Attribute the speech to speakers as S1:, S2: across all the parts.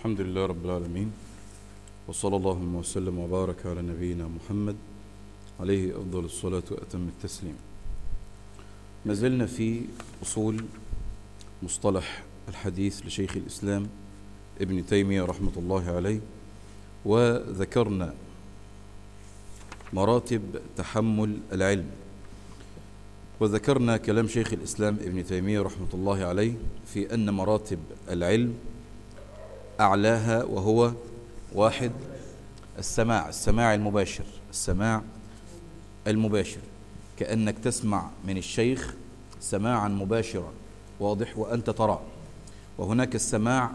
S1: الحمد لله رب العالمين وصلى اللهم وسلم وبارك على نبينا محمد عليه أفضل الصلاة وأتم التسليم ما زلنا في أصول مصطلح الحديث لشيخ الإسلام ابن تيمية رحمة الله عليه وذكرنا مراتب تحمل العلم وذكرنا كلام شيخ الإسلام ابن تيمية رحمة الله عليه في أن مراتب العلم أعلاها وهو واحد السماع السماع المباشر السماع المباشر كأنك تسمع من الشيخ سماعا مباشرا واضح وأنت ترى وهناك السماع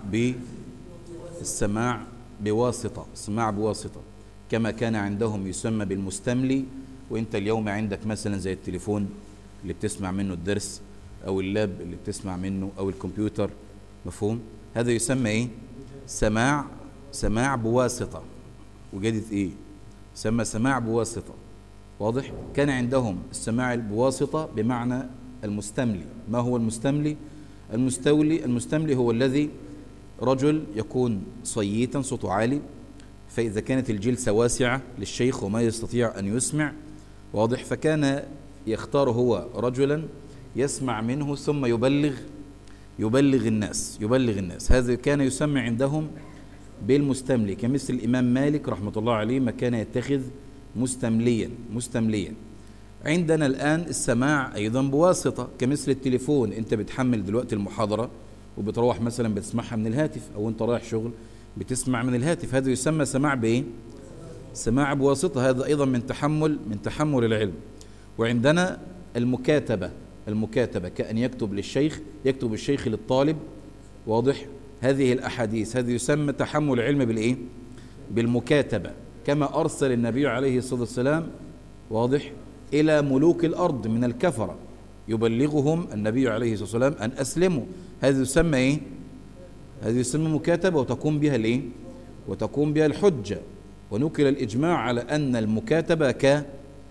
S1: بالسماع بواسطة سماع بواسطة كما كان عندهم يسمى بالمستملي وانت اليوم عندك مثلا زي التليفون اللي بتسمع منه الدرس او اللاب اللي بتسمع منه او الكمبيوتر مفهوم هذا يسمى ايه سماع سماع بواسطة وجدت ايه سمى سماع بواسطة واضح كان عندهم السماع بواسطة بمعنى المستملي ما هو المستملي المستولي المستملي هو الذي رجل يكون صيتا صوته عالي فإذا كانت الجلسة واسعة للشيخ وما يستطيع أن يسمع واضح فكان يختار هو رجلا يسمع منه ثم يبلغ يبلغ الناس يبلغ الناس هذا كان يسمى عندهم بالمستملي كمثل الإمام مالك رحمة الله عليه ما كان يتخذ مستمليا مستمليا عندنا الآن السماع أيضا بواسطة كمثل التليفون أنت بتحمل دلوقتي المحاضرة وبتروح مثلا بتسمعها من الهاتف أو أنت رايح شغل بتسمع من الهاتف هذا يسمى سماع بإيه؟ سماع بواسطة هذا أيضا من تحمل من تحمل العلم وعندنا المكاتبة المكاتبة كأن يكتب للشيخ يكتب الشيخ للطالب واضح هذه الأحاديث هذا يسمى تحمل العلم بالإيه؟ بالمكاتبة كما أرسل النبي عليه الصلاة والسلام واضح إلى ملوك الأرض من الكفرة يبلغهم النبي عليه الصلاة والسلام أن أسلموا هذا يسمى إيه؟ هذه يسمى مكاتبة وتقوم بها الإيه؟ وتقوم بها الحجة ونكل الإجماع على أن المكاتبة ك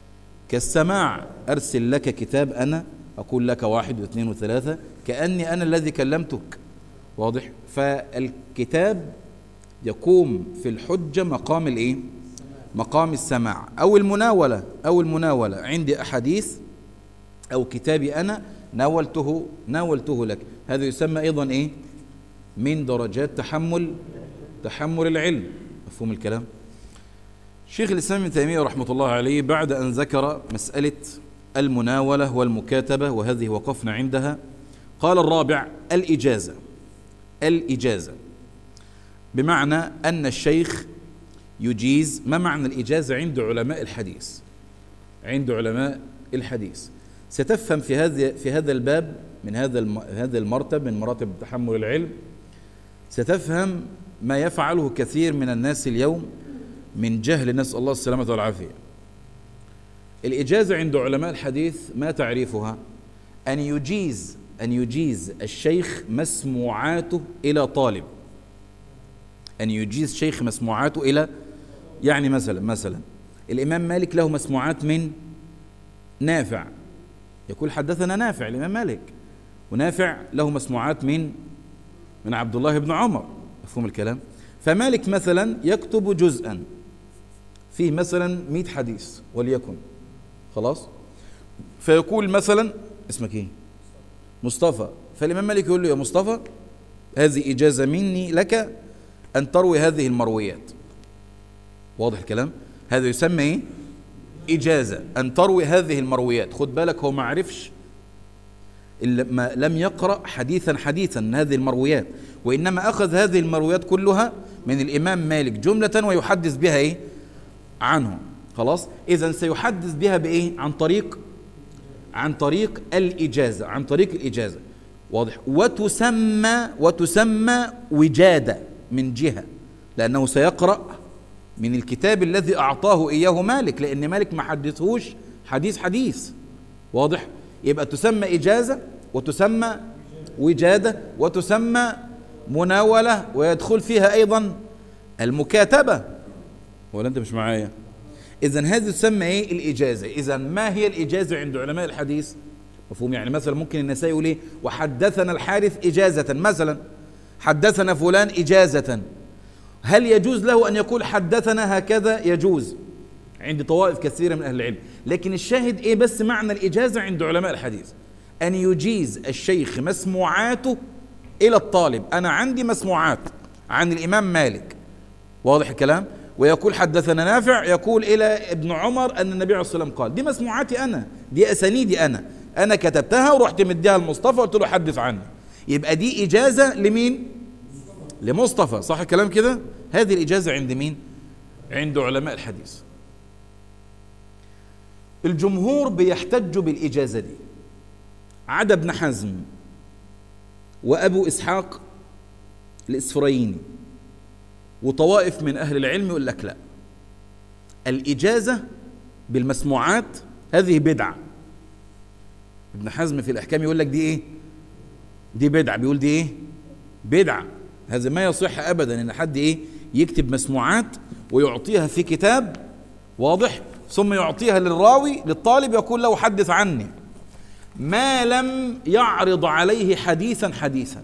S1: كالسماع أرسل لك كتاب أنا أقول لك واحد واثنين وثلاثة كأني أنا الذي كلمتك واضح فالكتاب يقوم في الحجة مقام الإيه مقام السماع أو المناولة أو المناولة عندي أحاديث أو كتابي أنا ناولته ناولته لك هذا يسمى أيضا إيه من درجات تحمل تحمل العلم مفهوم الكلام شيخ الإسلام ابن تيمية رحمة الله عليه بعد أن ذكر مسألة المناولة والمكاتبة وهذه وقفنا عندها قال الرابع الإجازة الإجازة بمعنى أن الشيخ يجيز ما معنى الإجازة عند علماء الحديث عند علماء الحديث ستفهم في هذا في هذا الباب من هذا هذا المرتب من مراتب تحمل العلم ستفهم ما يفعله كثير من الناس اليوم من جهل نسأل الله السلامة والعافية الإجازة عند علماء الحديث ما تعريفها أن يجيز أن يجيز الشيخ مسموعاته إلى طالب أن يجيز شيخ مسموعاته إلى يعني مثلا مثلا الإمام مالك له مسموعات من نافع يقول حدثنا نافع الإمام مالك ونافع له مسموعات من من عبد الله بن عمر مفهوم الكلام فمالك مثلا يكتب جزءا فيه مثلا 100 حديث وليكن خلاص فيقول مثلا اسمك ايه مصطفى فالإمام مالك يقول له يا مصطفى هذه إجازة مني لك أن تروي هذه المرويات واضح الكلام هذا يسمى ايه إجازة أن تروي هذه المرويات خد بالك هو ما عرفش ما لم يقرأ حديثا حديثا من هذه المرويات وإنما أخذ هذه المرويات كلها من الإمام مالك جملة ويحدث بها إيه عنه خلاص إذا سيحدث بها بإيه عن طريق عن طريق الإجازة عن طريق الإجازة واضح وتسمى وتسمى وجادة من جهة لأنه سيقرأ من الكتاب الذي أعطاه إياه مالك لأن مالك ما حدثهوش حديث حديث واضح يبقى تسمى إجازة وتسمى وجادة وتسمى مناولة ويدخل فيها أيضا المكاتبة ولا أنت مش معايا إذا هذه تسمى إيه الإجازة إذا ما هي الإجازة عند علماء الحديث مفهوم يعني مثلا ممكن النسائي يقول إيه وحدثنا الحارث إجازة مثلا حدثنا فلان إجازة هل يجوز له أن يقول حدثنا هكذا يجوز عند طوائف كثيرة من أهل العلم لكن الشاهد إيه بس معنى الإجازة عند علماء الحديث أن يجيز الشيخ مسموعاته إلى الطالب أنا عندي مسموعات عن الإمام مالك واضح الكلام ويقول حدثنا نافع يقول إلى ابن عمر أن النبي عليه الصلاة والسلام قال دي مسموعاتي أنا دي أسانيدي أنا أنا كتبتها ورحت مديها لمصطفى قلت له حدث عني يبقى دي إجازة لمين لمصطفى صح الكلام كده هذه الإجازة عند مين عند علماء الحديث الجمهور بيحتجوا بالإجازة دي عدا ابن حزم وأبو إسحاق الإسفرايني وطوائف من أهل العلم يقول لك لا الإجازة بالمسموعات هذه بدعة ابن حزم في الأحكام يقول لك دي إيه دي بدعة بيقول دي إيه بدعة هذا ما يصح أبدا إن حد إيه يكتب مسموعات ويعطيها في كتاب واضح ثم يعطيها للراوي للطالب يقول له حدث عني ما لم يعرض عليه حديثا حديثا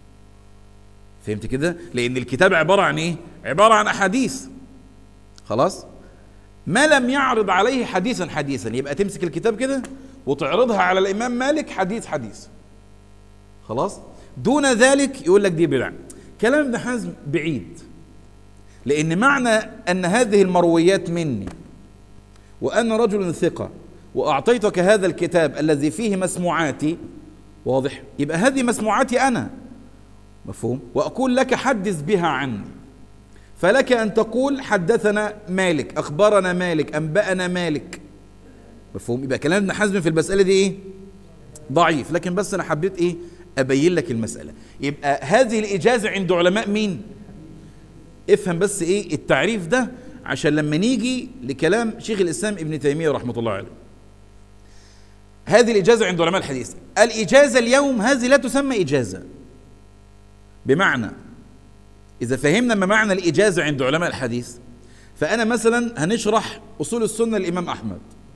S1: فهمت كده لان الكتاب عباره عن ايه عباره عن احاديث خلاص ما لم يعرض عليه حديثا حديثا يبقى تمسك الكتاب كده وتعرضها على الامام مالك حديث حديث خلاص دون ذلك يقول لك دي بدع كلام ابن حزم بعيد لان معنى ان هذه المرويات مني وأنا رجل ثقة وأعطيتك هذا الكتاب الذي فيه مسموعاتي واضح يبقى هذه مسموعاتي أنا مفهوم وأقول لك حدث بها عني فلك أن تقول حدثنا مالك أخبرنا مالك أنبأنا مالك مفهوم يبقى كلام ابن حزم في المسألة دي إيه ضعيف لكن بس أنا حبيت إيه أبين لك المسألة يبقى هذه الإجازة عند علماء مين افهم بس إيه التعريف ده عشان لما نيجي لكلام شيخ الإسلام ابن تيمية رحمة الله عليه هذه الإجازة عند علماء الحديث الإجازة اليوم هذه لا تسمى إجازة بمعنى إذا فهمنا ما معنى الإجازة عند علماء الحديث فأنا مثلا هنشرح أصول السنة للإمام أحمد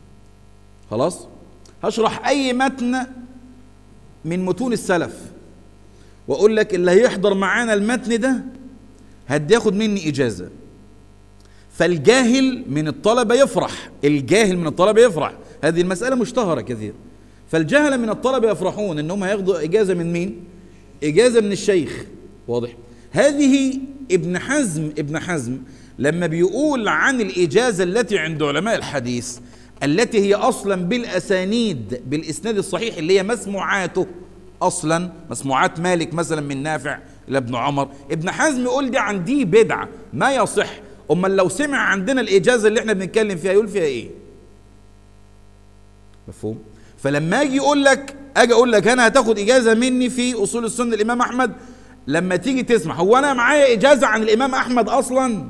S1: خلاص هشرح أي متن من متون السلف وأقول لك اللي هيحضر معانا المتن ده هتاخد مني إجازة فالجاهل من الطلبة يفرح الجاهل من الطلبة يفرح هذه المسألة مشتهرة كثير فالجهل من الطلبة يفرحون انهم هياخدوا اجازة من مين اجازة من الشيخ واضح هذه ابن حزم ابن حزم لما بيقول عن الإجازة التي عند علماء الحديث التي هي أصلا بالأسانيد بالإسناد الصحيح اللي هي مسموعاته أصلا مسموعات مالك مثلا من نافع لابن عمر ابن حزم يقول دي عن دي بدعة ما يصح امال لو سمع عندنا الاجازه اللي احنا بنتكلم فيها يقول فيها ايه مفهوم فلما اجي اقول لك اجي اقول لك انا هتاخد اجازه مني في اصول السنه الامام احمد لما تيجي تسمع هو انا معايا اجازه عن الامام احمد اصلا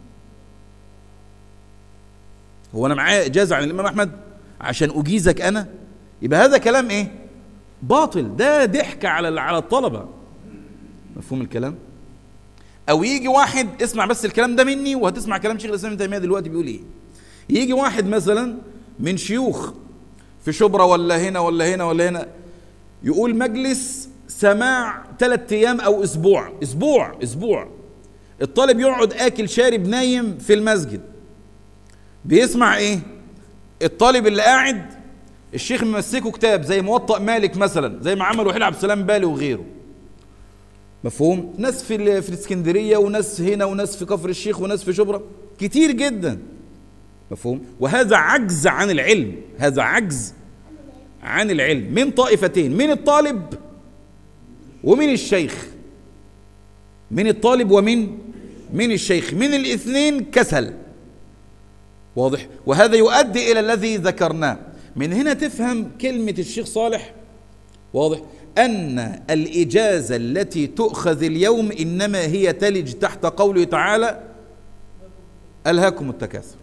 S1: هو انا معايا اجازه عن الامام احمد عشان اجيزك انا يبقى هذا كلام ايه باطل ده ضحك على على الطلبه مفهوم الكلام او يجي واحد اسمع بس الكلام ده مني وهتسمع كلام شيخ الاسلام ابن تيميه دلوقتي بيقول ايه يجي واحد مثلا من شيوخ في شبرا ولا هنا ولا هنا ولا هنا يقول مجلس سماع ثلاث ايام او اسبوع اسبوع اسبوع الطالب يقعد اكل شارب نايم في المسجد بيسمع ايه الطالب اللي قاعد الشيخ ممسكه كتاب زي موطأ مالك مثلا زي ما عمل وحيد عبد السلام بالي وغيره مفهوم ناس في في الاسكندريه وناس هنا وناس في كفر الشيخ وناس في شبرا كتير جدا مفهوم وهذا عجز عن العلم هذا عجز عن العلم من طائفتين من الطالب ومن الشيخ من الطالب ومن من الشيخ من الاثنين كسل واضح وهذا يؤدي الى الذي ذكرناه من هنا تفهم كلمه الشيخ صالح واضح أن الإجازة التي تؤخذ اليوم إنما هي تلج تحت قوله تعالى ألهاكم التكاثر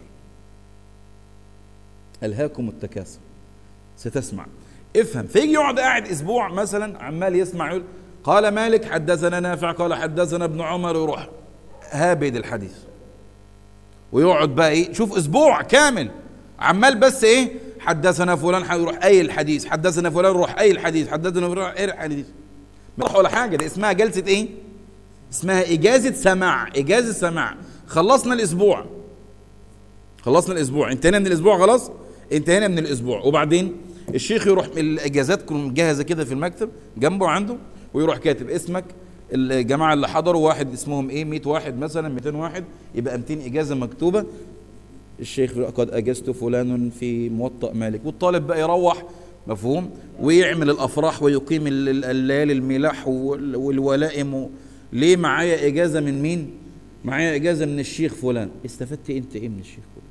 S1: ألهاكم التكاثر ستسمع افهم فيجي يقعد قاعد أسبوع مثلا عمال يسمع يقول قال مالك حدثنا نافع قال حدثنا ابن عمر ويروح هابد الحديث ويقعد بقى ايه شوف اسبوع كامل عمال بس ايه حدثنا فلان يروح اي الحديث حدثنا فلان يروح اي الحديث حدثنا فلان اي الحديث ما ولا حاجه ده اسمها جلسه ايه اسمها إجازة سماع إجازة سماع خلصنا الأسبوع خلصنا الأسبوع انتهينا من الأسبوع خلاص انتهينا من الأسبوع وبعدين الشيخ يروح الإجازات تكون مجهزة كده في المكتب جنبه عنده ويروح كاتب اسمك الجماعة اللي حضروا واحد اسمهم ايه 100 واحد مثلا 200 واحد يبقى 200 إجازة مكتوبة الشيخ قد أجزت فلان في موطأ مالك والطالب بقى يروح مفهوم ويعمل الأفراح ويقيم الليالي الملاح والولائم ليه معايا إجازة من مين معايا إجازة من الشيخ فلان استفدت أنت إيه من الشيخ فلان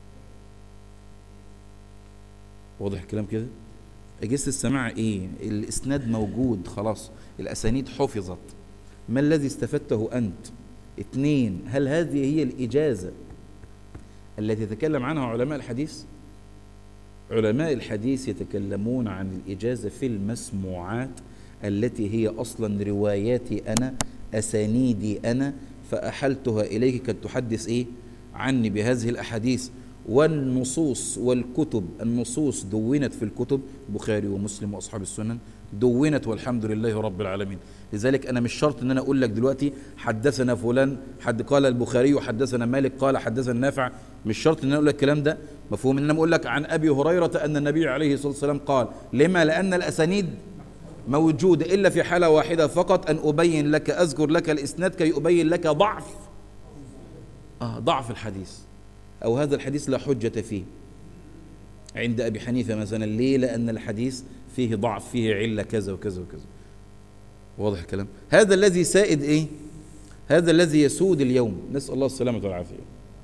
S1: واضح الكلام كده أجازة السماع إيه الإسناد موجود خلاص الأسانيد حفظت ما الذي استفدته أنت اثنين هل هذه هي الإجازة التي يتكلم عنها علماء الحديث علماء الحديث يتكلمون عن الإجازة في المسموعات التي هي أصلا رواياتي أنا أسانيدي أنا فأحلتها إليك قد تحدث إيه عني بهذه الأحاديث والنصوص والكتب النصوص دونت في الكتب بخاري ومسلم وأصحاب السنن دونت والحمد لله رب العالمين لذلك أنا مش شرط أن أنا أقول لك دلوقتي حدثنا فلان حد قال البخاري وحدثنا مالك قال حدثنا نافع مش شرط أن أنا أقول لك الكلام ده مفهوم أن أنا أقول لك عن أبي هريرة أن النبي عليه الصلاة والسلام قال لما لأن الأسانيد موجودة إلا في حالة واحدة فقط أن أبين لك أذكر لك الإسناد كي أبين لك ضعف آه ضعف الحديث أو هذا الحديث لا حجة فيه عند أبي حنيفة مثلا ليه لأن الحديث فيه ضعف فيه علة كذا وكذا وكذا واضح الكلام هذا الذي سائد إيه هذا الذي يسود اليوم نسأل الله السلامة والعافية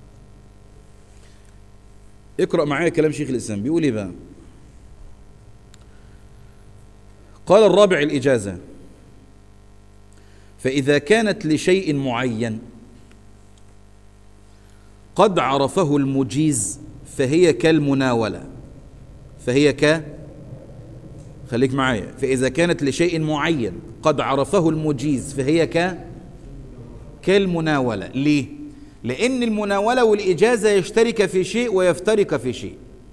S1: اقرأ معايا كلام شيخ الإسلام بيقول إيه بقى قال الرابع الإجازة فإذا كانت لشيء معين قد عرفه المجيز فهي كالمناولة فهي ك خليك معايا فإذا كانت لشيء معين قد عرفه المجيز فهي ك كالمناولة ليه؟ لأن المناولة والإجازة يشترك في شيء ويفترق في شيء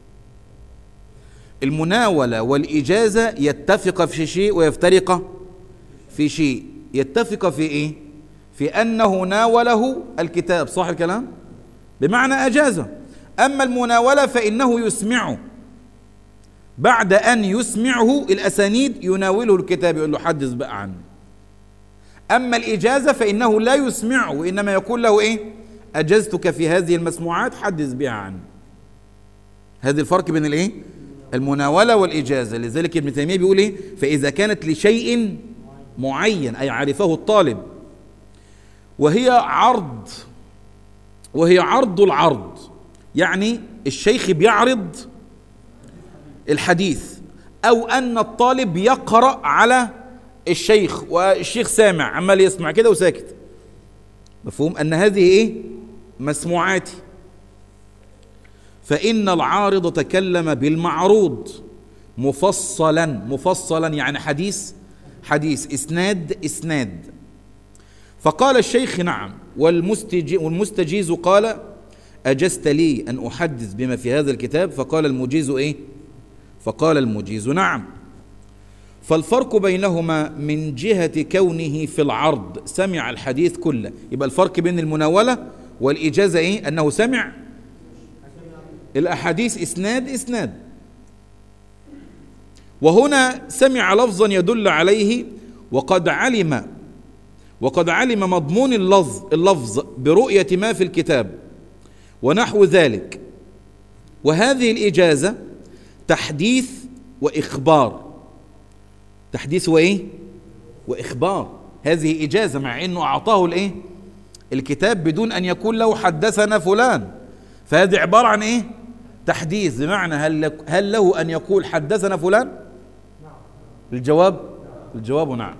S1: المناولة والإجازة يتفق في شيء ويفترق في شيء يتفق في إيه؟ في أنه ناوله الكتاب صح الكلام؟ بمعنى أجازه أما المناولة فإنه يسمعه بعد أن يسمعه الأسانيد يناوله الكتاب يقول له حدث بقى عنه أما الإجازة فإنه لا يسمعه وإنما يقول له إيه أجزتك في هذه المسموعات حدث بها عنه هذا الفرق بين الإيه المناولة والإجازة لذلك ابن تيمية بيقول إيه فإذا كانت لشيء معين أي عرفه الطالب وهي عرض وهي عرض العرض يعني الشيخ بيعرض الحديث أو أن الطالب يقرأ على الشيخ والشيخ سامع عمال يسمع كده وساكت مفهوم أن هذه إيه مسموعاتي فإن العارض تكلم بالمعروض مفصلا مفصلا يعني حديث حديث إسناد إسناد فقال الشيخ نعم والمستجيز قال أجزت لي أن أحدث بما في هذا الكتاب فقال المجيز إيه فقال المجيز نعم فالفرق بينهما من جهة كونه في العرض سمع الحديث كله يبقى الفرق بين المناولة والإجازة إيه أنه سمع الأحاديث إسناد إسناد وهنا سمع لفظا يدل عليه وقد علم وقد علم مضمون اللفظ اللفظ برؤية ما في الكتاب ونحو ذلك وهذه الإجازة تحديث وإخبار تحديث وإيه وإخبار هذه إجازة مع أنه أعطاه الإيه الكتاب بدون أن يكون له حدثنا فلان فهذه عبارة عن إيه تحديث بمعنى هل, هل له أن يقول حدثنا فلان الجواب الجواب نعم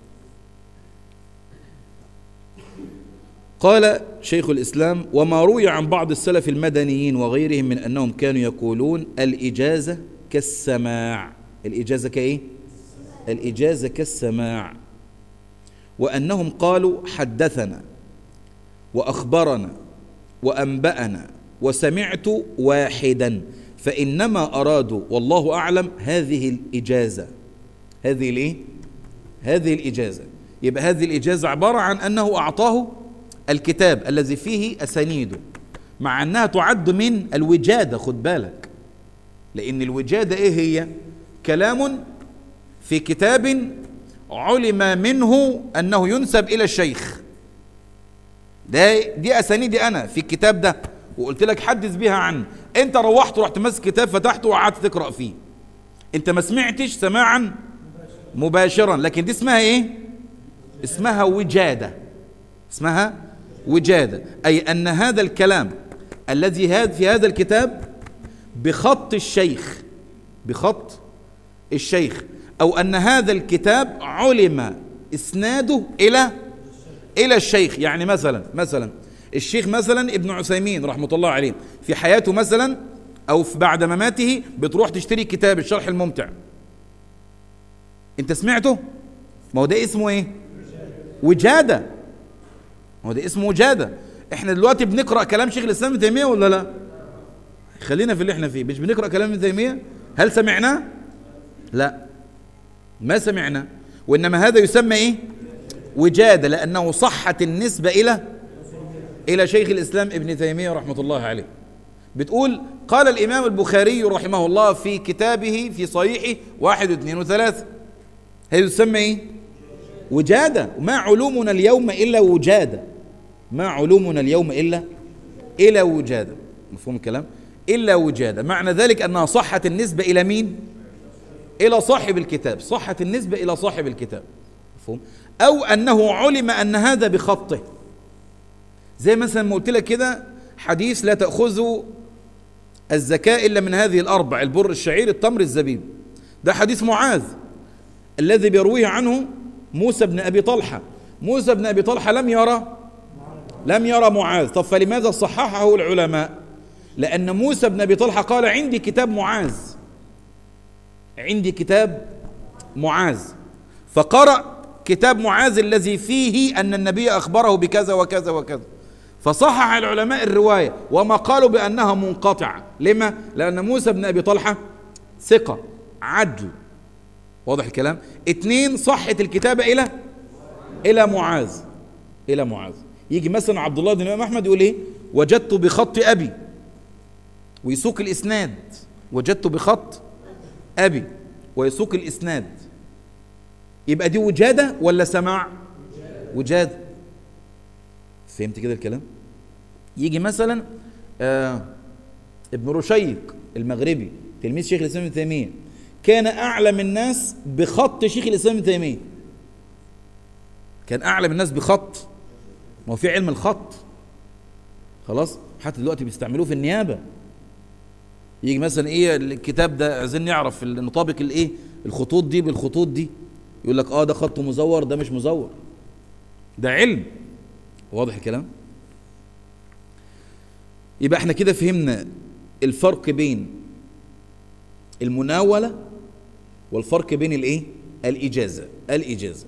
S1: قال شيخ الإسلام وما روي عن بعض السلف المدنيين وغيرهم من أنهم كانوا يقولون الإجازة كالسماع الإجازة كإيه؟ الإجازة كالسماع وأنهم قالوا حدثنا وأخبرنا وأنبأنا وسمعت واحدا فإنما أرادوا والله أعلم هذه الإجازة هذه الإيه؟ هذه الإجازة يبقى هذه الإجازة عبارة عن أنه أعطاه الكتاب الذي فيه أسانيده مع أنها تعد من الوجادة خد بالك لأن الوجادة إيه هي كلام في كتاب علم منه أنه ينسب إلى الشيخ ده دي أسانيدي أنا في الكتاب ده وقلت لك حدث بها عنه أنت روحت ورحت ماسك كتاب فتحته وقعدت تقرأ فيه أنت ما سمعتش سماعا مباشرا لكن دي اسمها إيه اسمها وجادة اسمها وجادة أي أن هذا الكلام الذي في هذا الكتاب بخط الشيخ بخط الشيخ أو أن هذا الكتاب علم إسناده إلى إلى الشيخ يعني مثلا مثلا الشيخ مثلا ابن عثيمين رحمة الله عليه في حياته مثلا أو في بعد مماته بتروح تشتري كتاب الشرح الممتع أنت سمعته؟ ما هو ده اسمه إيه؟ وجادة ما هو ده اسمه وجادة احنا دلوقتي بنقرأ كلام شيخ الإسلام ابن تيمية ولا لا؟ خلينا في اللي احنا فيه مش بنقرأ كلام ابن تيمية؟ هل سمعناه؟ لا ما سمعنا وإنما هذا يسمى إيه وجادة لأنه صحت النسبة إلى إلى شيخ الإسلام ابن تيمية رحمة الله عليه بتقول قال الإمام البخاري رحمه الله في كتابه في صحيحه واحد واثنين وثلاثة هذا يسمى إيه وجادة ما علومنا اليوم إلا وجادة ما علومنا اليوم إلا إلى وجادة مفهوم الكلام إلا وجادة معنى ذلك أنها صحت النسبة إلى مين إلى صاحب الكتاب صحت النسبة إلى صاحب الكتاب مفهوم أو أنه علم أن هذا بخطه زي مثلا ما قلت لك كده حديث لا تأخذوا الزكاة إلا من هذه الأربع البر الشعير التمر الزبيب ده حديث معاذ الذي بيرويه عنه موسى بن أبي طلحة موسى بن أبي طلحة لم يرى لم يرى معاذ طب فلماذا صححه العلماء لأن موسى بن أبي طلحة قال عندي كتاب معاذ عندي كتاب معاذ فقرأ كتاب معاذ الذي فيه أن النبي أخبره بكذا وكذا وكذا فصحح العلماء الرواية وما قالوا بأنها منقطعة لما؟ لأن موسى بن أبي طلحة ثقة عدل واضح الكلام اتنين صحة الكتابة إلى إلى معاذ إلى معاذ يجي مثلا عبد الله بن الإمام أحمد يقول إيه وجدت بخط أبي ويسوق الإسناد وجدت بخط أبي ويسوق الإسناد يبقى دي وجادة ولا سماع وجادة فهمت كده الكلام يجي مثلا آه ابن رشيق المغربي تلميذ شيخ الإسلام ابن تيمية كان أعلم الناس بخط شيخ الإسلام ابن تيمية كان أعلم الناس بخط ما هو في علم الخط خلاص حتى دلوقتي بيستعملوه في النيابة يجي مثلا ايه الكتاب ده عايزين نعرف نطابق الايه الخطوط دي بالخطوط دي يقول لك اه ده خط مزور ده مش مزور ده علم واضح الكلام يبقى احنا كده فهمنا الفرق بين المناولة والفرق بين الايه الإجازة الإجازة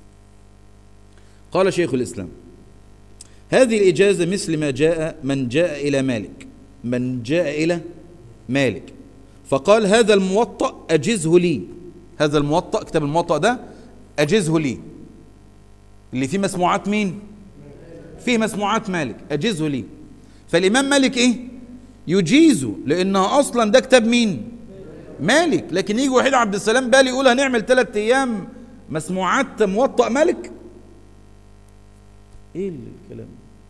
S1: قال شيخ الإسلام هذه الإجازة مثل ما جاء من جاء إلى مالك من جاء إلى مالك فقال هذا الموطأ أجزه لي هذا الموطأ كتاب الموطأ ده أجزه لي اللي فيه مسموعات مين فيه مسموعات مالك أجزه لي فالإمام مالك إيه يجيزه لأنها أصلا ده كتاب مين مالك لكن يجي وحيد عبد السلام بالي يقول هنعمل ثلاث أيام مسموعات موطأ مالك إيه الكلام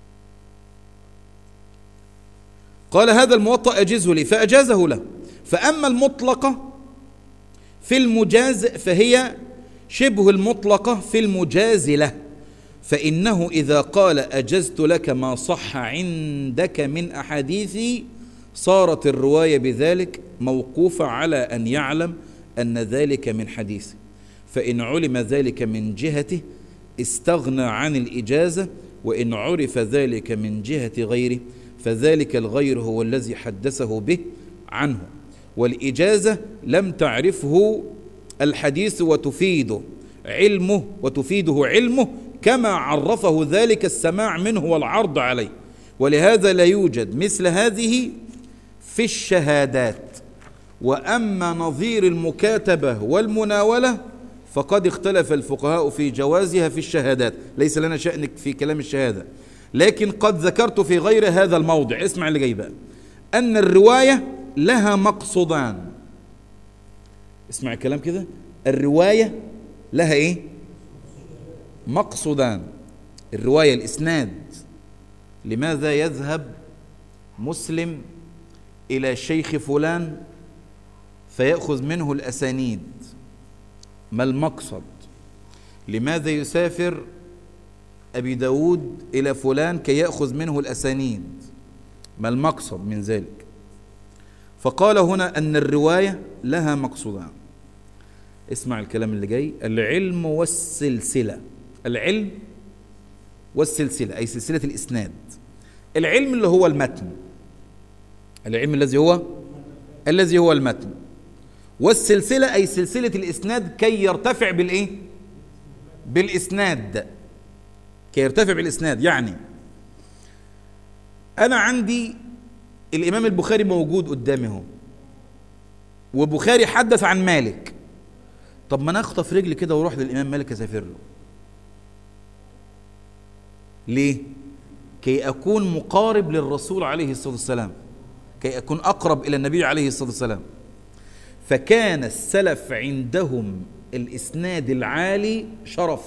S1: قال هذا الموطأ أجزه لي فأجازه له فأما المطلقة في المجاز فهي شبه المطلقة في المجاز له فإنه إذا قال أجزت لك ما صح عندك من أحاديثي صارت الرواية بذلك موقوفة على أن يعلم أن ذلك من حديثه فإن علم ذلك من جهته استغنى عن الإجازة وإن عرف ذلك من جهة غيره فذلك الغير هو الذي حدثه به عنه والإجازة لم تعرفه الحديث وتفيده علمه وتفيده علمه كما عرفه ذلك السماع منه والعرض عليه ولهذا لا يوجد مثل هذه في الشهادات وأما نظير المكاتبة والمناولة فقد اختلف الفقهاء في جوازها في الشهادات ليس لنا شأن في كلام الشهادة لكن قد ذكرت في غير هذا الموضع اسمع اللي جاي بقى أن الرواية لها مقصودان اسمع الكلام كده الرواية لها ايه مقصودان الرواية الإسناد لماذا يذهب مسلم إلى شيخ فلان فيأخذ منه الأسانيد ما المقصد لماذا يسافر أبي داود إلى فلان كي يأخذ منه الأسانيد ما المقصد من ذلك فقال هنا أن الرواية لها مقصودان اسمع الكلام اللي جاي العلم والسلسلة العلم والسلسلة أي سلسلة الإسناد العلم اللي هو المتن العلم الذي هو الذي هو المتن والسلسلة أي سلسلة الإسناد كي يرتفع بالإيه بالإسناد كي يرتفع بالإسناد يعني أنا عندي الإمام البخاري موجود قدامي اهو وبخاري حدث عن مالك طب ما انا اخطف رجلي كده واروح للامام مالك اسافر له ليه كي اكون مقارب للرسول عليه الصلاه والسلام كي اكون اقرب الى النبي عليه الصلاه والسلام فكان السلف عندهم الاسناد العالي شرف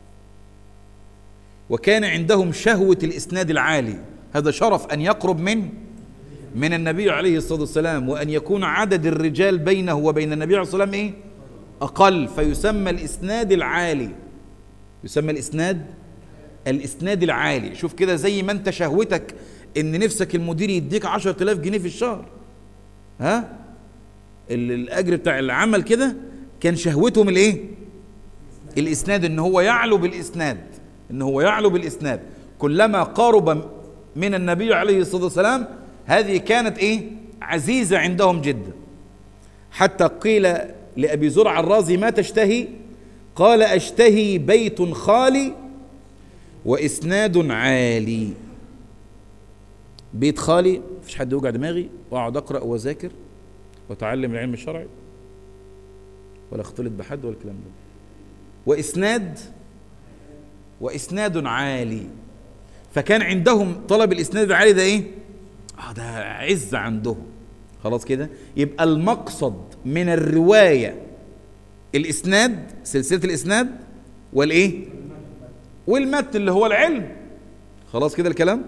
S1: وكان عندهم شهوه الاسناد العالي هذا شرف ان يقرب من من النبي عليه الصلاه والسلام وان يكون عدد الرجال بينه وبين النبي عليه الصلاه والسلام ايه أقل فيسمى الإسناد العالي يسمى الإسناد الإسناد العالي شوف كده زي ما أنت شهوتك إن نفسك المدير يديك عشرة آلاف جنيه في الشهر ها الأجر بتاع العمل كده كان شهوتهم الإيه الإسناد إن هو يعلو بالإسناد إن هو يعلو بالإسناد كلما قارب من النبي عليه الصلاة والسلام هذه كانت إيه عزيزة عندهم جدا حتى قيل لأبي زرع الرازي ما تشتهي قال أشتهي بيت خالي وإسناد عالي بيت خالي مفيش حد يوجع دماغي وأقعد أقرأ وأذاكر وأتعلم العلم الشرعي ولا اختلط بحد ولا الكلام ده وإسناد وإسناد عالي فكان عندهم طلب الإسناد العالي ده إيه؟ آه ده عز عندهم خلاص كده يبقى المقصد من الرواية الإسناد سلسلة الإسناد والإيه والمتن اللي هو العلم خلاص كده الكلام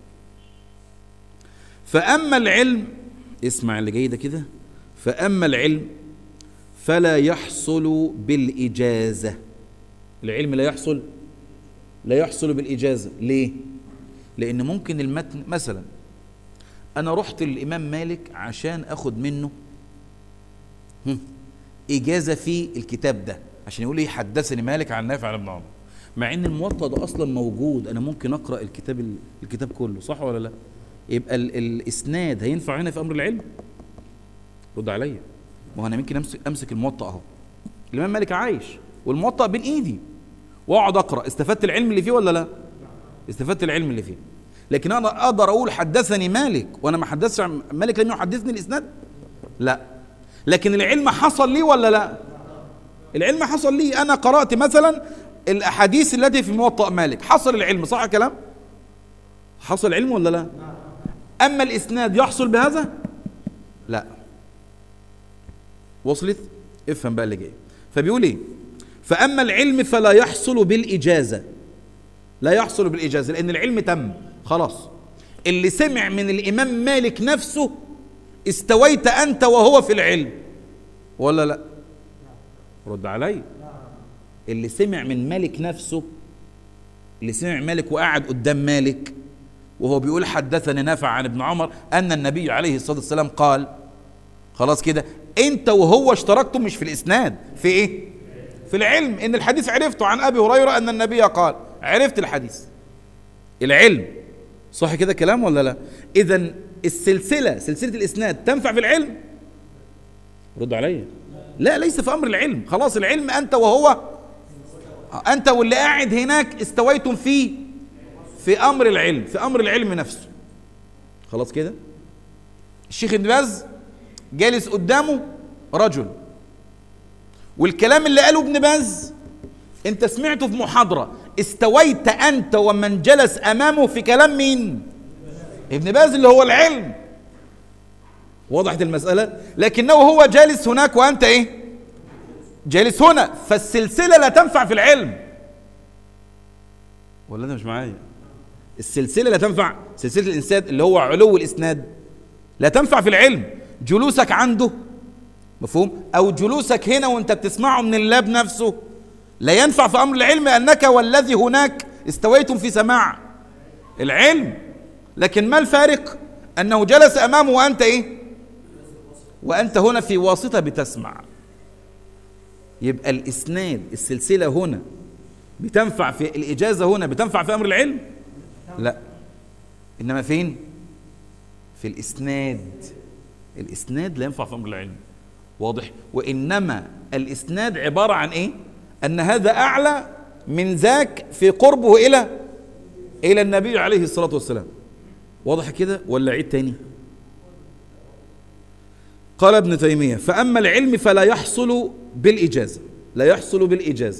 S1: فأما العلم اسمع اللي جاي ده كده فأما العلم فلا يحصل بالإجازة العلم لا يحصل لا يحصل بالإجازة ليه؟ لأن ممكن المتن مثلا أنا رحت للإمام مالك عشان أخد منه إجازة في الكتاب ده عشان يقول لي حدثني مالك عن نافع عن ابن عمر مع ان الموطأ ده اصلا موجود انا ممكن اقرا الكتاب الكتاب كله صح ولا لا يبقى ال الاسناد هينفع هنا في امر العلم رد عليا ما هو انا ممكن امسك امسك الموطأ اهو الامام مالك عايش والموطأ بين ايدي واقعد اقرا استفدت العلم اللي فيه ولا لا استفدت العلم اللي فيه لكن انا اقدر اقول حدثني مالك وانا ما حدثش عن مالك لم يحدثني الاسناد لا لكن العلم حصل لي ولا لا العلم حصل لي انا قرات مثلا الاحاديث التي في موطأ مالك حصل العلم صح الكلام حصل علم ولا لا اما الاسناد يحصل بهذا لا وصلت افهم بقى اللي جاي فبيقول ايه فاما العلم فلا يحصل بالاجازه لا يحصل بالاجازه لان العلم تم خلاص اللي سمع من الامام مالك نفسه استويت انت وهو في العلم ولا لا رد علي اللي سمع من مالك نفسه اللي سمع مالك وقعد قدام مالك وهو بيقول حدثني نافع عن ابن عمر ان النبي عليه الصلاه والسلام قال خلاص كده انت وهو اشتركتم مش في الاسناد في ايه في العلم ان الحديث عرفته عن ابي هريره ان النبي قال عرفت الحديث العلم صح كده كلام ولا لا اذا السلسله سلسله الاسناد تنفع في العلم رد عليا لا ليس في امر العلم خلاص العلم انت وهو انت واللي قاعد هناك استويتم في في امر العلم في امر العلم نفسه خلاص كده الشيخ ابن باز جالس قدامه رجل والكلام اللي قاله ابن باز انت سمعته في محاضرة استويت انت ومن جلس امامه في كلام مين ابن باز اللي هو العلم وضحت المسألة لكنه هو جالس هناك وانت ايه جالس هنا فالسلسلة لا تنفع في العلم ولا انت مش معايا السلسلة لا تنفع سلسلة الإنساد اللي هو علو الإسناد لا تنفع في العلم جلوسك عنده مفهوم أو جلوسك هنا وانت بتسمعه من اللاب نفسه لا ينفع في أمر العلم أنك والذي هناك استويتم في سماع العلم لكن ما الفارق أنه جلس أمامه وأنت إيه وأنت هنا في واسطة بتسمع يبقى الإسناد السلسلة هنا بتنفع في الإجازة هنا بتنفع في أمر العلم لا إنما فين في الإسناد الإسناد لا ينفع في أمر العلم واضح وإنما الإسناد عبارة عن إيه أن هذا أعلى من ذاك في قربه إلى إلى النبي عليه الصلاة والسلام واضح كده ولا عيد تاني قال ابن تيمية فأما العلم فلا يحصل بالإجازة لا يحصل بالإجازة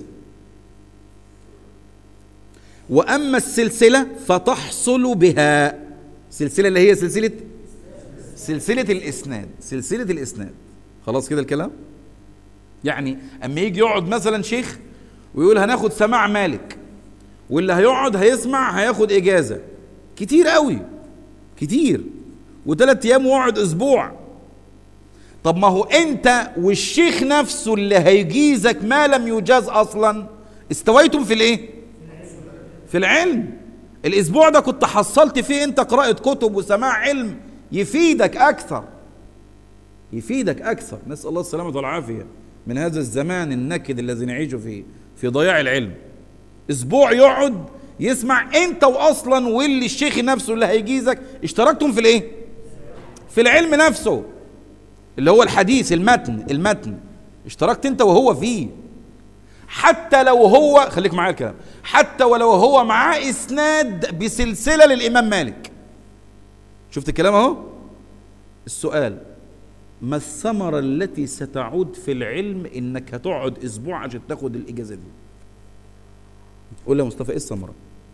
S1: وأما السلسلة فتحصل بها سلسلة اللي هي سلسلة سلسلة الإسناد سلسلة الإسناد خلاص كده الكلام يعني أما يجي يقعد مثلا شيخ ويقول هناخد سماع مالك واللي هيقعد هيسمع هياخد إجازة كتير قوي كتير وثلاث أيام وقعد أسبوع طب ما هو أنت والشيخ نفسه اللي هيجيزك ما لم يجاز أصلا استويتم في الإيه؟ في العلم الاسبوع ده كنت حصلت فيه انت قراءة كتب وسماع علم يفيدك اكثر يفيدك اكثر نسأل الله السلامة والعافية من هذا الزمان النكد الذي نعيش فيه في ضياع العلم اسبوع يقعد يسمع انت واصلا واللي الشيخ نفسه اللي هيجيزك اشتركتم في الايه في العلم نفسه اللي هو الحديث المتن المتن اشتركت انت وهو فيه حتى لو هو خليك معايا الكلام حتى ولو هو معاه اسناد بسلسله للامام مالك شفت الكلام اهو السؤال ما الثمرة التي ستعود في العلم انك هتقعد اسبوع عشان تاخد الاجازة دي قول لي يا مصطفى ايه الثمرة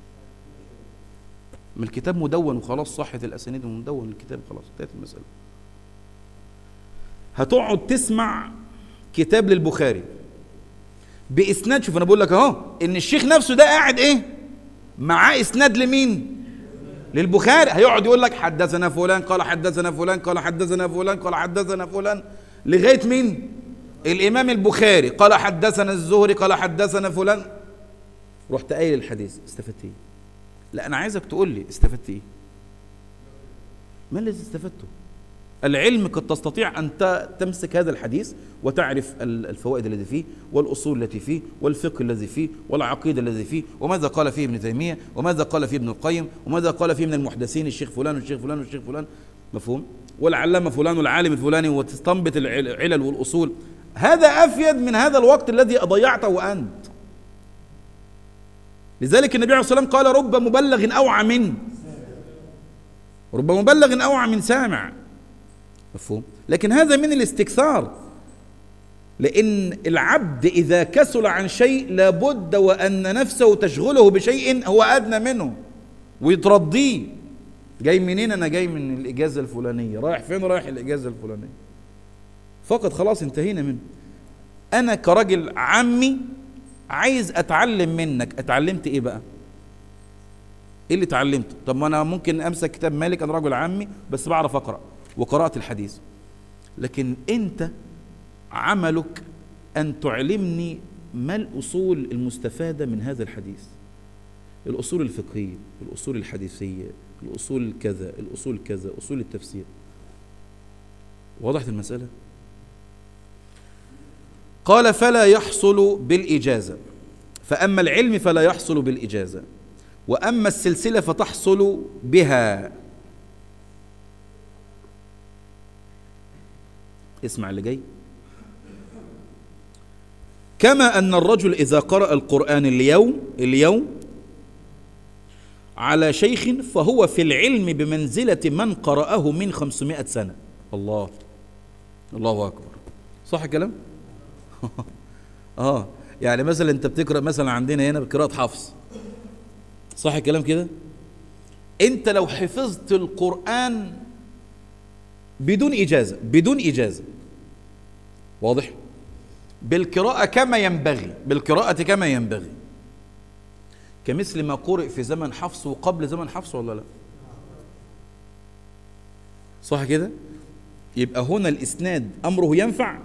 S1: ما الكتاب مدون وخلاص صحة الاسانيد مدون الكتاب خلاص انتهت المسألة هتقعد تسمع كتاب للبخاري باسناد شوف انا بقول لك اهو ان الشيخ نفسه ده قاعد ايه معاه اسناد لمين للبخاري هيقعد يقول لك حدثنا فلان قال حدثنا فلان قال حدثنا فلان قال حدثنا فلان لغايه مين الامام البخاري قال حدثنا الزهري قال حدثنا فلان رحت قايل الحديث استفدت ايه لا انا عايزك تقول لي استفدت ايه ما الذي استفدته العلم قد تستطيع أن تمسك هذا الحديث وتعرف الفوائد التي فيه والأصول التي فيه والفقه الذي فيه والعقيدة الذي فيه وماذا قال فيه ابن تيمية وماذا قال فيه ابن القيم وماذا قال فيه من المحدثين الشيخ فلان والشيخ فلان والشيخ فلان مفهوم والعلامة فلان والعالم الفلاني وتستنبط العلل والأصول هذا أفيد من هذا الوقت الذي ضيعته أنت لذلك النبي عليه الصلاة والسلام قال رب مبلغ أوعى من رب مبلغ أوعى من سامع مفهوم لكن هذا من الاستكثار لأن العبد إذا كسل عن شيء لابد وأن نفسه تشغله بشيء هو أدنى منه ويترضيه جاي منين أنا جاي من الإجازة الفلانية رايح فين رايح الإجازة الفلانية فقط خلاص انتهينا منه أنا كراجل عمي عايز أتعلم منك اتعلمت إيه بقى إيه اللي اتعلمته طب ما أنا ممكن أمسك كتاب مالك أنا راجل عمي بس بعرف أقرأ وقرأت الحديث لكن أنت عملك أن تعلمني ما الأصول المستفادة من هذا الحديث الأصول الفقهية الأصول الحديثية الأصول كذا الأصول كذا أصول التفسير وضحت المسألة قال فلا يحصل بالإجازة فأما العلم فلا يحصل بالإجازة وأما السلسلة فتحصل بها اسمع اللي جاي كما أن الرجل إذا قرأ القرآن اليوم اليوم على شيخ فهو في العلم بمنزلة من قرأه من خمسمائة سنة الله الله أكبر صح الكلام اه يعني مثلا انت بتقرا مثلا عندنا هنا بقراءه حفص صح الكلام كده انت لو حفظت القران بدون اجازه بدون اجازه واضح بالقراءه كما ينبغي بالقراءه كما ينبغي كمثل ما قرئ في زمن حفص وقبل زمن حفص ولا لا صح كده يبقى هنا الاسناد امره ينفع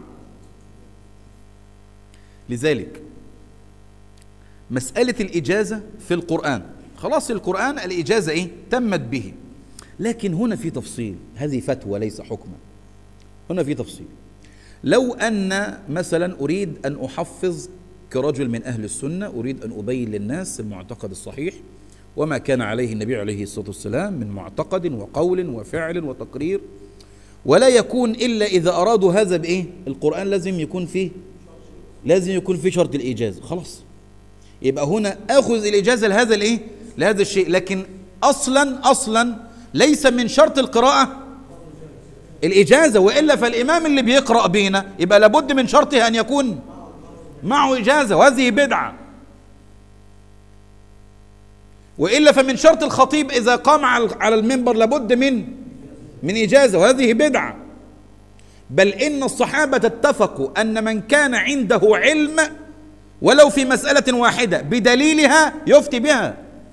S1: لذلك مسألة الإجازة في القرآن خلاص القرآن الإجازة إيه؟ تمت به لكن هنا في تفصيل هذه فتوى ليس حكما هنا في تفصيل لو أن مثلا أريد أن أحفظ كرجل من أهل السنة أريد أن أبين للناس المعتقد الصحيح وما كان عليه النبي عليه الصلاة والسلام من معتقد وقول وفعل وتقرير ولا يكون إلا إذا أرادوا هذا بإيه القرآن لازم يكون فيه لازم يكون في شرط الإجازة خلاص يبقى هنا أخذ الإجازة لهذا الإيه لهذا الشيء لكن أصلا أصلا ليس من شرط القراءة الإجازة وإلا فالإمام اللي بيقرأ بينا يبقى لابد من شرطه أن يكون معه إجازة وهذه بدعة وإلا فمن شرط الخطيب إذا قام على المنبر لابد من من إجازة وهذه بدعة بل إن الصحابة اتفقوا أن من كان عنده علم ولو في مسألة واحدة بدليلها يفتي بها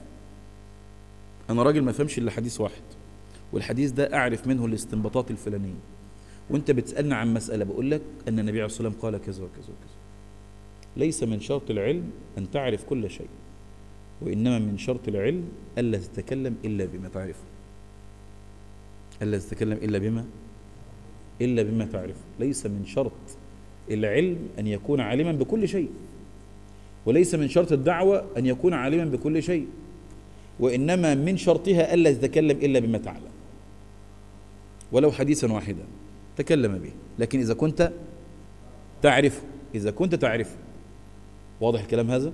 S1: أنا راجل ما فهمش إلا حديث واحد والحديث ده أعرف منه الاستنباطات الفلانية وأنت بتسألني عن مسألة بقول لك أن النبي عليه الصلاة والسلام قال كذا وكذا وكذا ليس من شرط العلم أن تعرف كل شيء وإنما من شرط العلم ألا تتكلم إلا بما تعرفه ألا تتكلم إلا بما إلا بما تعرفه ليس من شرط العلم أن يكون عالما بكل شيء وليس من شرط الدعوة أن يكون عالما بكل شيء وإنما من شرطها ألا تتكلم إلا بما تعلم ولو حديثا واحدا تكلم به لكن إذا كنت تعرفه إذا كنت تعرفه واضح الكلام هذا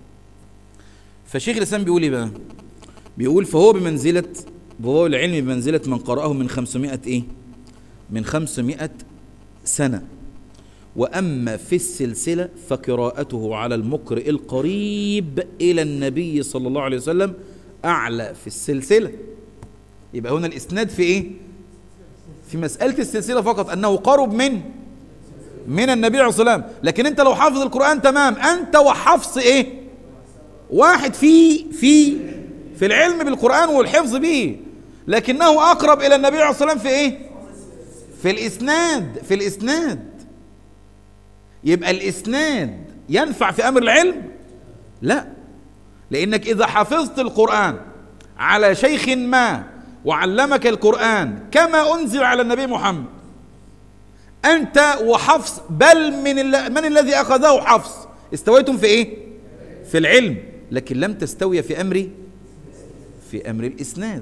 S1: فشيخ الإسلام بيقول إيه بقى بيقول فهو بمنزلة وهو العلم بمنزلة من قرأه من خمسمائة إيه من خمسمائة سنة وأما في السلسلة فقراءته على المقرئ القريب إلى النبي صلى الله عليه وسلم أعلى في السلسلة يبقى هنا الإسناد في إيه في مسألة السلسلة فقط أنه قرب من من النبي عليه الصلاة والسلام لكن أنت لو حافظ القرآن تمام أنت وحفظ إيه واحد في في في العلم بالقرآن والحفظ به لكنه أقرب إلى النبي عليه الصلاة والسلام في إيه في الإسناد في الإسناد يبقى الإسناد ينفع في أمر العلم لا لأنك إذا حفظت القرآن على شيخ ما وعلمك القرآن كما أنزل على النبي محمد أنت وحفص بل من, من الذي أخذه حفص استويتم في إيه في العلم لكن لم تستوي في أمر في أمر الإسناد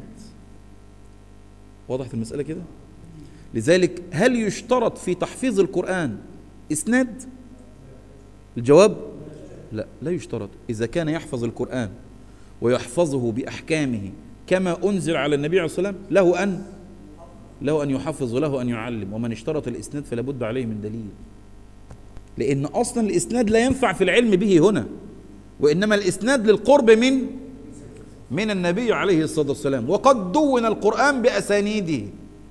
S1: وضحت المسألة كده لذلك هل يشترط في تحفيظ القرآن إسناد الجواب لا لا يشترط إذا كان يحفظ القرآن ويحفظه بأحكامه كما أنزل على النبي عليه الصلاة والسلام له أن له أن يحفظ وله أن يعلم ومن اشترط الإسناد فلا بد عليه من دليل لأن أصلا الإسناد لا ينفع في العلم به هنا وإنما الإسناد للقرب من من النبي عليه الصلاة والسلام وقد دون القرآن بأسانيده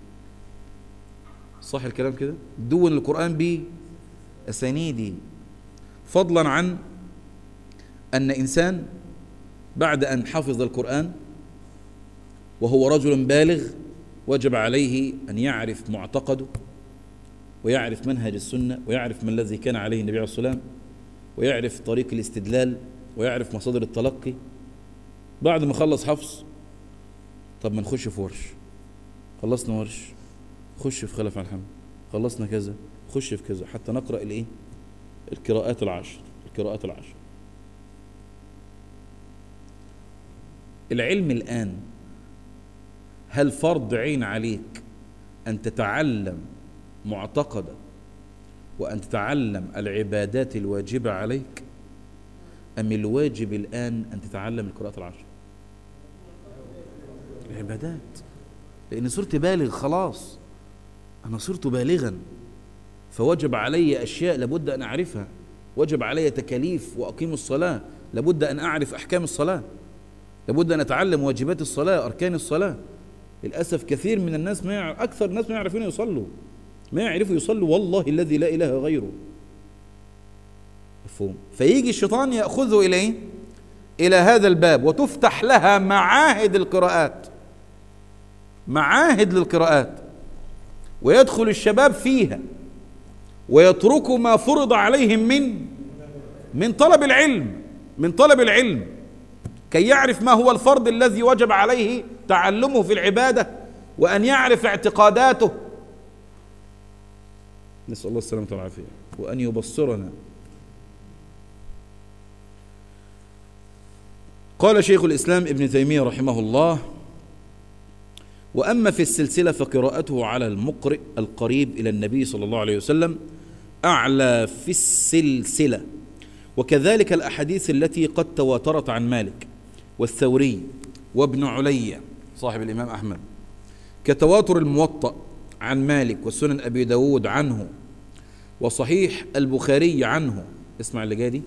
S1: صح الكلام كده دون القرآن بأسانيده فضلا عن أن إنسان بعد أن حفظ القرآن وهو رجل بالغ وجب عليه أن يعرف معتقده ويعرف منهج السنة ويعرف ما الذي كان عليه النبي عليه الصلاة والسلام ويعرف طريق الاستدلال ويعرف مصادر التلقي بعد ما خلص حفظ طب ما نخش في ورش خلصنا ورش خش في خلف الحمد خلصنا كذا خش في كذا حتى نقرأ الايه القراءات العشر القراءات العشر العلم الآن هل فرض عين عليك أن تتعلم معتقدا وأن تتعلم العبادات الواجبة عليك أم الواجب الآن أن تتعلم القراءات العشر العبادات لأن صرت بالغ خلاص أنا صرت بالغا فوجب علي أشياء لابد أن أعرفها وجب علي تكاليف وأقيم الصلاة لابد أن أعرف أحكام الصلاة لابد أن أتعلم واجبات الصلاة أركان الصلاة للأسف كثير من الناس ما يعرف أكثر الناس ما يعرفون يصلوا ما يعرفوا يصلوا والله الذي لا إله غيره مفهوم فيجي الشيطان يأخذه إليه إلى هذا الباب وتفتح لها معاهد القراءات معاهد للقراءات ويدخل الشباب فيها ويتركوا ما فرض عليهم من من طلب العلم من طلب العلم كي يعرف ما هو الفرض الذي وجب عليه تعلمه في العبادة وأن يعرف اعتقاداته نسأل الله السلامة والعافية وأن يبصرنا قال شيخ الإسلام ابن تيمية رحمه الله وأما في السلسلة فقراءته على المقرئ القريب إلى النبي صلى الله عليه وسلم أعلى في السلسلة وكذلك الأحاديث التي قد تواترت عن مالك والثوري وابن علي صاحب الإمام أحمد كتواتر الموطأ عن مالك وسنن أبي داود عنه وصحيح البخاري عنه اسمع اللي جاي دي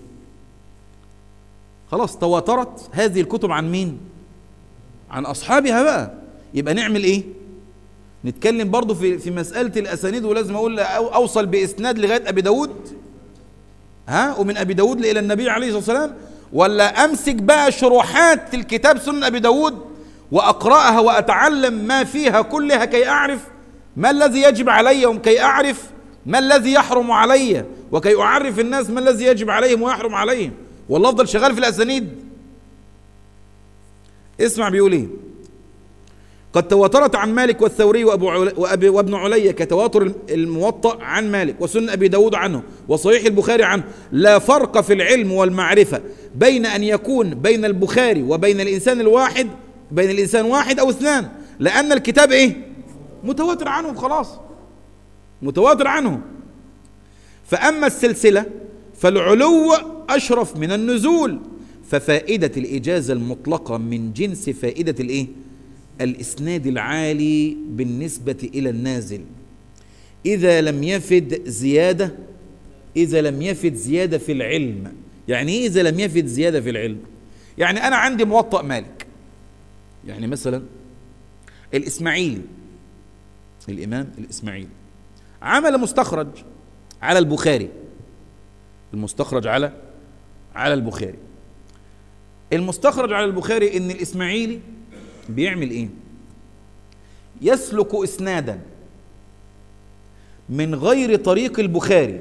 S1: خلاص تواترت هذه الكتب عن مين عن أصحابها بقى يبقى نعمل إيه نتكلم برضو في في مسألة الأسانيد ولازم أقول أوصل بإسناد لغاية أبي داود ها ومن أبي داود إلى النبي عليه الصلاة والسلام ولا أمسك بقى شروحات الكتاب سنن أبي داود وأقرأها وأتعلم ما فيها كلها كي أعرف ما الذي يجب علي وكي أعرف ما الذي يحرم علي وكي أعرف الناس ما الذي يجب عليهم ويحرم عليهم والله أفضل شغال في الأسانيد اسمع بيقول ايه قد تواترت عن مالك والثوري وأبو وأبي وابن علي كتواتر الموطأ عن مالك وسنن أبي داود عنه وصحيح البخاري عنه لا فرق في العلم والمعرفة بين أن يكون بين البخاري وبين الإنسان الواحد بين الإنسان واحد أو اثنان لأن الكتاب إيه متواتر عنه خلاص متواتر عنه فأما السلسلة فالعلو أشرف من النزول ففائدة الإجازة المطلقة من جنس فائدة الإيه الإسناد العالي بالنسبة إلى النازل إذا لم يفد زيادة إذا لم يفد زيادة في العلم يعني إيه إذا لم يفد زيادة في العلم يعني أنا عندي موطأ مالك يعني مثلا الإسماعيلي الإمام الإسماعيلي عمل مستخرج على البخاري المستخرج على على البخاري المستخرج على البخاري ان الاسماعيلي بيعمل ايه يسلك اسنادا من غير طريق البخاري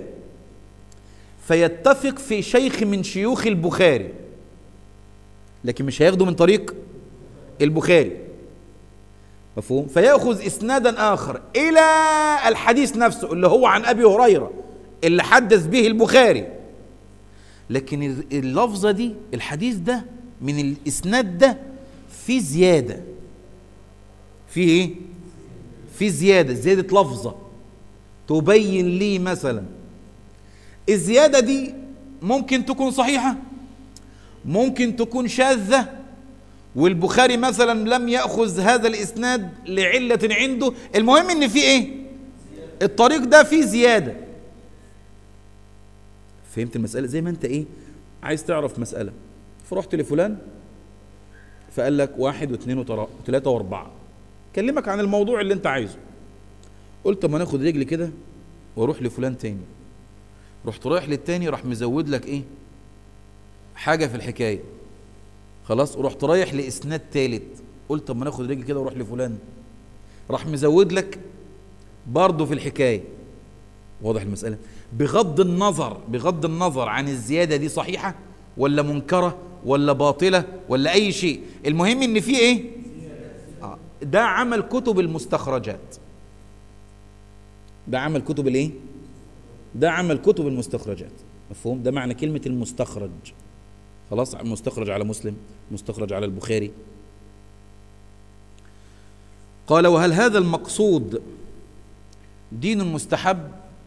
S1: فيتفق في شيخ من شيوخ البخاري لكن مش هياخده من طريق البخاري مفهوم فياخذ اسنادا اخر الى الحديث نفسه اللي هو عن ابي هريره اللي حدث به البخاري لكن اللفظه دي الحديث ده من الاسناد ده في زياده في ايه في زياده زياده لفظه تبين لي مثلا الزياده دي ممكن تكون صحيحه ممكن تكون شاذه والبخاري مثلا لم ياخذ هذا الاسناد لعله عنده المهم ان في ايه الطريق ده فيه زياده فهمت المساله زي ما انت ايه عايز تعرف مساله فرحت لفلان فقال لك واحد واثنين وثلاثه واربعه كلمك عن الموضوع اللي انت عايزه قلت طب ما ناخد رجل كده واروح لفلان تاني رحت رايح للتاني راح مزود لك ايه حاجه في الحكايه خلاص ورحت رايح لاسناد تالت قلت طب ما ناخد رجل كده واروح لفلان راح مزود لك برضه في الحكايه واضح المساله بغض النظر بغض النظر عن الزياده دي صحيحه ولا منكره ولا باطله ولا اي شيء المهم ان في ايه آه. ده عمل كتب المستخرجات ده عمل كتب الايه ده عمل كتب المستخرجات مفهوم ده معنى كلمه المستخرج خلاص مستخرج على مسلم مستخرج على البخاري قال وهل هذا المقصود دين مستحب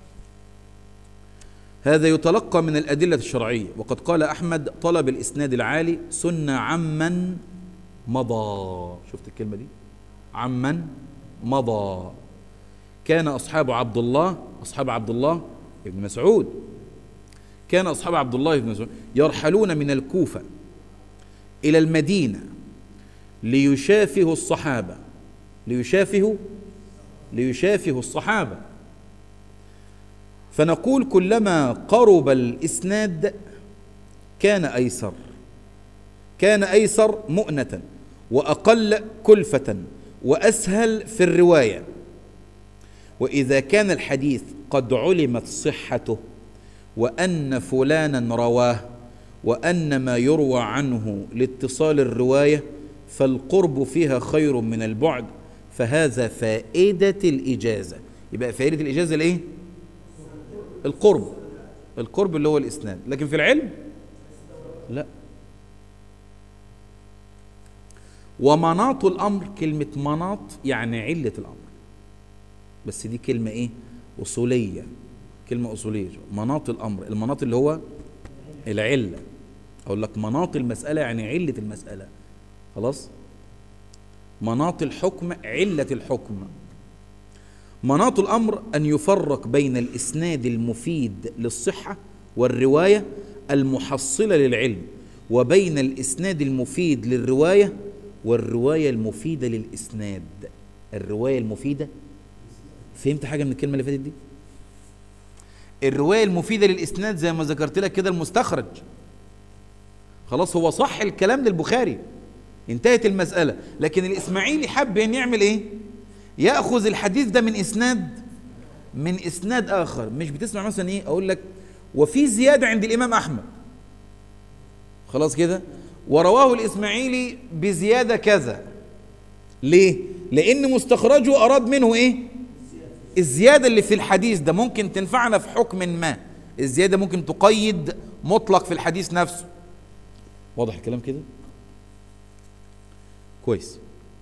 S1: هذا يتلقى من الأدلة الشرعية وقد قال أحمد طلب الإسناد العالي سنة عمن مضى شفت الكلمة دي عمن مضى كان أصحاب عبد الله أصحاب عبد الله ابن مسعود كان أصحاب عبد الله بن مسعود يرحلون من الكوفة إلى المدينة ليشافهوا الصحابة ليشافهوا ليشافهوا الصحابة فنقول كلما قرب الإسناد كان أيسر كان أيسر مؤنة وأقل كلفة وأسهل في الرواية وإذا كان الحديث قد علمت صحته وأن فلانا رواه وأن ما يروى عنه لاتصال الرواية فالقرب فيها خير من البعد فهذا فائدة الإجازة يبقى فائدة الإجازة الإيه؟ القرب القرب اللي هو الإسناد لكن في العلم لا ومناط الأمر كلمة مناط يعني علة الأمر بس دي كلمة إيه؟ أصولية كلمة أصولية مناط الأمر المناط اللي هو العلة أقول لك مناط المسألة يعني علة المسألة خلاص مناط الحكم علة الحكم مناط الأمر أن يفرق بين الإسناد المفيد للصحة والرواية المحصلة للعلم وبين الإسناد المفيد للرواية والرواية المفيدة للإسناد الرواية المفيدة فهمت حاجة من الكلمة اللي فاتت دي الرواية المفيدة للإسناد زي ما ذكرت لك كده المستخرج خلاص هو صح الكلام للبخاري انتهت المسألة لكن الإسماعيلي حب أن يعمل إيه يأخذ الحديث ده من إسناد من إسناد آخر مش بتسمع مثلا إيه أقول لك وفي زيادة عند الإمام أحمد خلاص كده ورواه الإسماعيلي بزيادة كذا ليه لأن مستخرجه أراد منه إيه الزيادة اللي في الحديث ده ممكن تنفعنا في حكم ما الزيادة ممكن تقيد مطلق في الحديث نفسه واضح الكلام كده كويس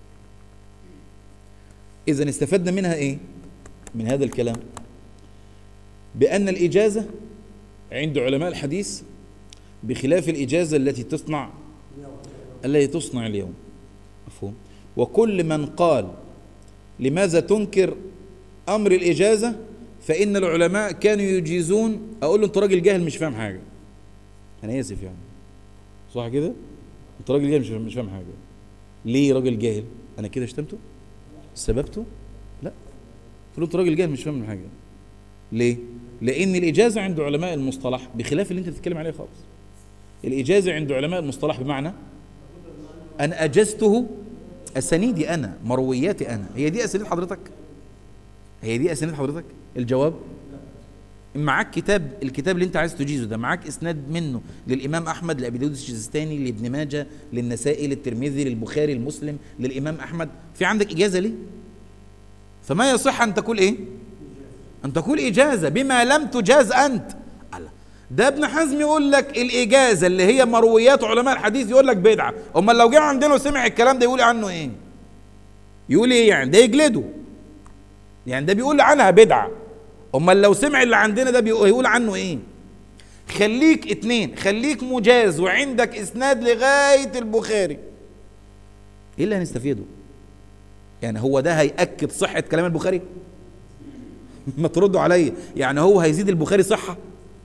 S1: إذا استفدنا منها إيه من هذا الكلام بأن الإجازة عند علماء الحديث بخلاف الإجازة التي تصنع التي تصنع اليوم مفهوم وكل من قال لماذا تنكر أمر الإجازة فإن العلماء كانوا يجيزون أقول له أنت راجل جاهل مش فاهم حاجة أنا آسف يعني صح كده أنت راجل جاهل مش فاهم, مش فاهم حاجة ليه راجل جاهل أنا كده شتمته سببته لا قلت له أنت راجل جاهل مش فاهم حاجة ليه لأن الإجازة عند علماء المصطلح بخلاف اللي أنت بتتكلم عليه خالص الإجازة عند علماء المصطلح بمعنى أن أجزته أسانيدي أنا مروياتي أنا هي دي أسانيد حضرتك هي دي أسانيد حضرتك الجواب معاك كتاب الكتاب اللي انت عايز تجيزه ده معاك اسناد منه للامام احمد لابي داود السجستاني لابن ماجه للنسائي للترمذي للبخاري المسلم للامام احمد في عندك اجازه ليه فما يصح ان تقول ايه ان تقول اجازه بما لم تجاز انت الله ده ابن حزم يقول لك الاجازه اللي هي مرويات علماء الحديث يقول لك بدعه امال لو جه عندنا وسمع الكلام ده يقول عنه ايه يقول ايه يعني ده يجلده يعني ده بيقول عنها بدعه امال لو سمع اللي عندنا ده هيقول عنه ايه خليك اتنين خليك مجاز وعندك اسناد لغايه البخاري ايه اللي هنستفيده يعني هو ده هيأكد صحة كلام البخاري ما تردوا عليا يعني هو هيزيد البخاري صحة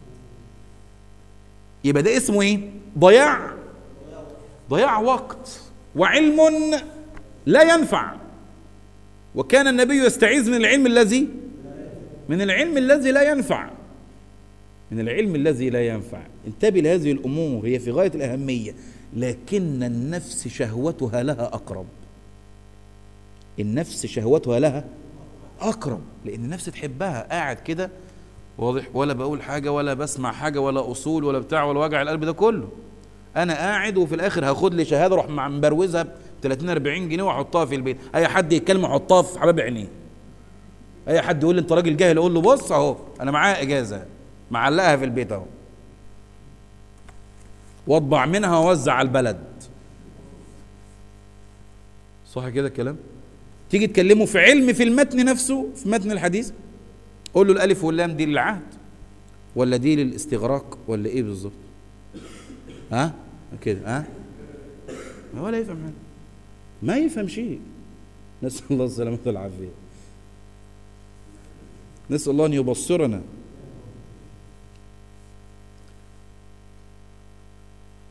S1: يبقى ده اسمه ايه ضياع ضياع وقت وعلم لا ينفع وكان النبي يستعيذ من العلم الذي من العلم الذي لا ينفع من العلم الذي لا ينفع انتبه لهذه الامور هي في غايه الاهميه لكن النفس شهوتها لها اقرب النفس شهوتها لها اقرب لان النفس تحبها قاعد كده واضح ولا بقول حاجه ولا بسمع حاجه ولا اصول ولا بتاع ولا وجع القلب ده كله انا قاعد وفي الاخر هاخد لي شهاده اروح مبروزها ب 30 40 جنيه واحطها في البيت اي حد يتكلم احطها في حباب عينيه اي حد يقول لي انت راجل جاهل اقول له بص اهو انا معايا اجازه معلقها في البيت اهو واطبع منها واوزع على البلد صح كده الكلام تيجي تكلمه في علم في المتن نفسه في متن الحديث قول له الالف واللام دي للعهد ولا دي للاستغراق ولا ايه بالظبط ها كده ها ولا يفهم حاجه ما يفهم شيء نسال الله السلامه والعافيه نسال الله ان يبصرنا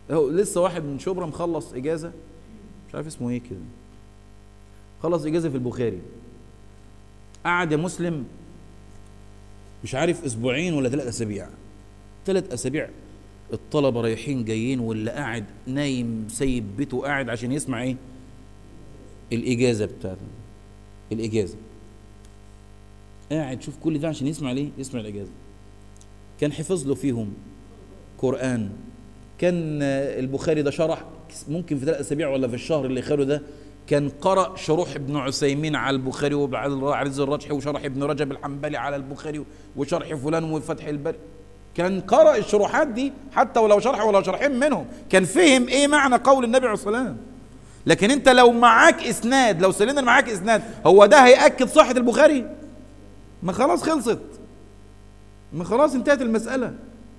S1: هو لسه واحد من شبرا مخلص اجازه مش عارف اسمه ايه كده خلص اجازه في البخاري قعد يا مسلم مش عارف اسبوعين ولا ثلاث اسابيع ثلاث اسابيع الطلبه رايحين جايين واللي قاعد نايم سايب بيته قاعد عشان يسمع ايه الاجازه بتاعته الاجازه قاعد شوف كل ده عشان يسمع ليه يسمع الاجازه كان حفظ له فيهم قران كان البخاري ده شرح ممكن في ثلاث اسابيع ولا في الشهر اللي خيره ده كان قرأ شروح ابن عثيمين على البخاري وعز الرجحي وشرح ابن رجب الحنبلي على البخاري وشرح فلان وفتح الباري كان قرأ الشروحات دي حتى ولو شرح ولو شرحين منهم كان فهم ايه معنى قول النبي عليه الصلاه والسلام لكن انت لو معاك اسناد لو سلمنا معاك اسناد هو ده هيأكد صحة البخاري ما خلاص خلصت ما خلاص انتهت المسألة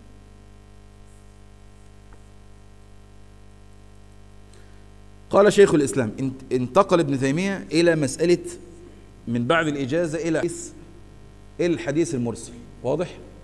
S1: قال شيخ الإسلام انتقل ابن تيمية إلى مسألة من بعد الإجازة إلى الحديث المرسل واضح؟